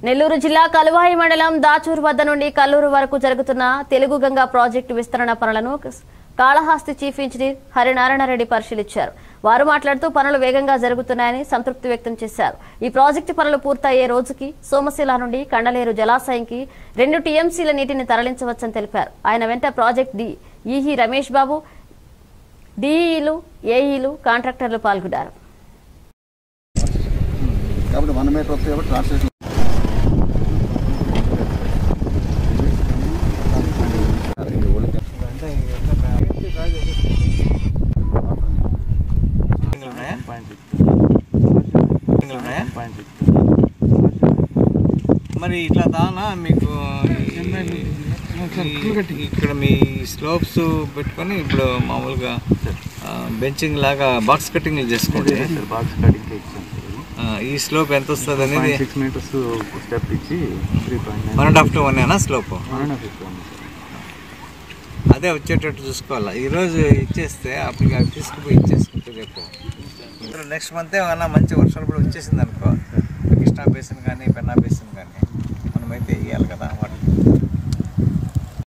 నెల్లూరు జిల్లా కలువాయి మండలం దాచూరు వద్ద నుండి కల్లూరు వరకు జరుగుతున్న తెలుగు గంగా ప్రాజెక్టు విస్తరణ పనులను కాళహస్తి చీఫ్ ఇంజనీర్ హరినారాయణరెడ్డి పరిశీలించారు వారు మాట్లాడుతూ పనులు వేగంగా జరుగుతున్నాయని సంతృప్తి వ్యక్తం చేశారు ఈ ప్రాజెక్టు పనులు పూర్తయ్యే రోజుకి సోమశిల నుండి కండలేరు జలాశయంకి రెండు టీఎంసీల నీటిని తరలించవచ్చని తెలిపారు ఆయన వెంట ప్రాజెక్ట్ డి ఈహి రమేష్ బాబు డిఈలు ఏఈలు కాంట్రాక్టర్లు పాల్గొన్నారు కాబట్టి వన్ మీటర్ వస్తే కాబట్టి ట్రాన్స్లేషన్ మరి ఇట్లా తానా మీకు ఈ- ఇక్కడ మీ స్లోప్స్ పెట్టుకొని ఇప్పుడు మామూలుగా బెంచింగ్ లాగా బాక్స్ కటింగ్ చేసుకోండి బాక్స్ కటింగ్ ఇచ్చాం ఆ, ఈ స్లోప్ ఎంత వస్తుంది అనేది సిక్స్ మీటర్స్ స్టెప్ ఇచ్చి three point one and half two one ఏనా స్లోప్ వన్ అండ్ హాఫ్ ఇచ్చాము అదే వచ్చేటట్టు చూసుకోవాలి ఈరోజు ఇచ్చేస్తే అప్పటికి అవి తీసుకుపోయి ఇచ్చేసుకుంటే రేపు నెక్స్ట్ మంత్ ఏమన్నా మంచి వర్షాలు కూడా వచ్చేసింది అనుకో కృష్ణా బేసిన్ కానీ పెన్నా బేసిన్